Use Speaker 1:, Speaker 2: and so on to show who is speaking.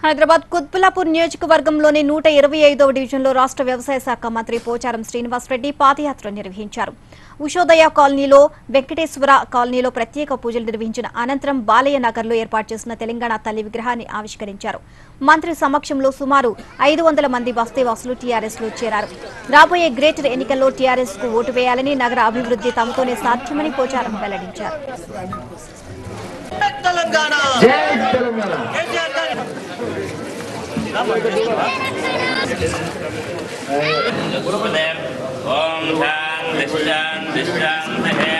Speaker 1: హైదరాబాద్ కుత్బులాపూర్ నియోజకవర్గంలోని నూట ఇరవై ఐదవ డివిజన్లో రాష్ట్ర వ్యవసాయ శాఖ మంత్రి పోచారం శ్రీనివాసరెడ్డి పాదయాత్ర నిర్వహించారు ఉషోదయ కాలనీలో వెంకటేశ్వర కాలనీలో ప్రత్యేక పూజలు నిర్వహించిన అనంతరం బాలయ్య నగర్లో ఏర్పాటు చేసిన తెలంగాణ తల్లి విగ్రహాన్ని ఆవిష్కరించారు మంత్రి సమక్షంలో సుమారు ఐదు వందల మంది బస్తీవాసులు టీఆర్ఎస్ లో చేరారు రాబోయే గ్రేటర్ ఎన్నికల్లో టీఆర్ఎస్ కు ఓటు వేయాలని నగర అభివృద్ధి తమతోనే సాధ్యమని పోచారం వెల్లడించారు
Speaker 2: తెలంగాణ
Speaker 3: జై తెలంగాణ
Speaker 2: కేసీఆర్ గారి
Speaker 4: ఓం శాంతి శాంతి శాంతి